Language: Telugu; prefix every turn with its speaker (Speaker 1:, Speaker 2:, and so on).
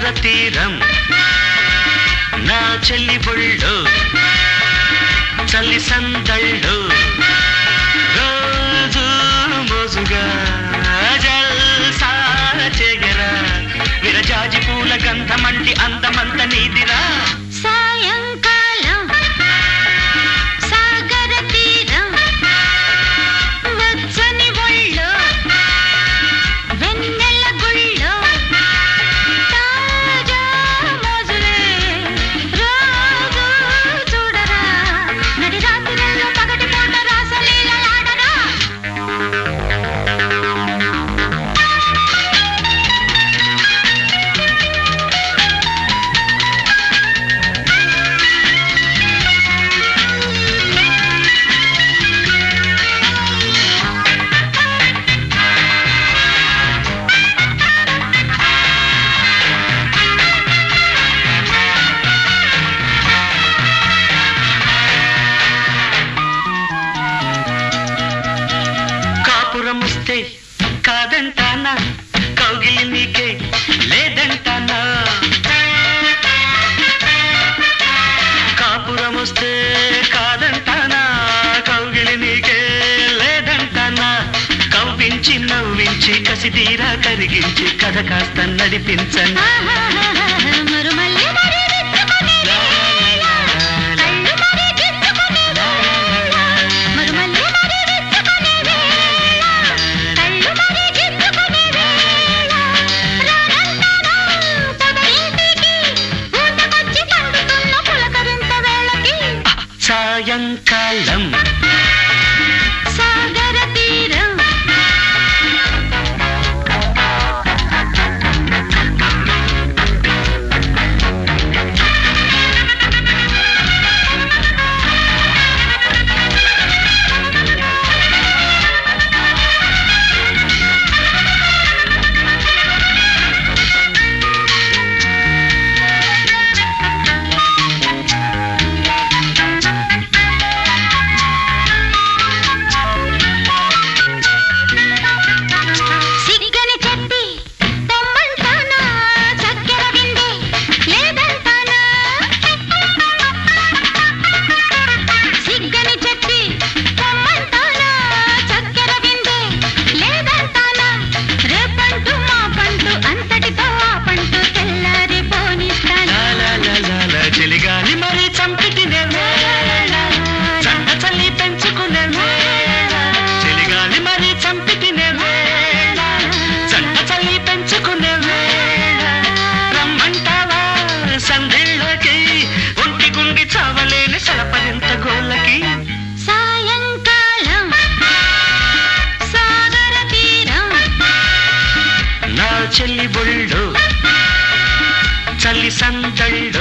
Speaker 1: తీరం నా చెల్లి బొళ్ళు చల్లి సందళ్ళు రోజు మోజుగా జల్సా చెగరా విరజాజి పూల గంధమంటి అందమంత నీదిరా
Speaker 2: సాయంకాలం సాగర తీరం వెచ్చని ఒళ్ళో వెన్నెల గుళ్ళో తాజా మోజులే రోజు చూడరా నడి రాత్రుల్లో పగటి పూట రాసలీలలాడరా
Speaker 1: కాపురం వస్తే కాదంటానా కౌగిలి నీకే లేదంటానా కాపురం వస్తే కాదంటానా కౌగిలి నీకే లేదంటానా కవ్వించి నవ్వించి కసి తీరా కరిగించి కథ కాస్త నడిపించండి
Speaker 2: మరుమల్లి మరి విచ్చుకునే కళ్ళు మరి గిచ్చుకునే మరుమల్లి మరి విచ్చుకునే కళ్ళు మరి గిచ్చుకునే రారంటారా పొదరింటికి ఊటకొచ్చి పండుతున్న పులకరింత వేళకి
Speaker 1: సాయంకాలం
Speaker 2: సాగర తీరం సిగ్గని చెప్పి తెమ్మంటానా చక్కెర విందే లేదంటానా సిగ్గని చెప్పి తెమ్మంటానా చక్కెర విందే లేదంటానా రేపంటూ మా పంటూ అంతటితో ఆ పంటూ తెల్లారి పోనిస్తానా
Speaker 1: లాలాలాలాల చెలిగాలి మరి చంపితినే వేళ చంట చల్లి పెంచుకునే వేళ చెలిగాలి మరి చంపితినే వేళ చంట చల్లి పెంచుకునే వేళ రమ్మంటావా సంధిళ్ళకి ఒంటి గుండి చావలేని సలపరింత గోళ్ళకి
Speaker 2: సాయంకాలం సాగర తీరం
Speaker 1: నా చెల్లి బొళ్ళు చల్లి సందళ్ళు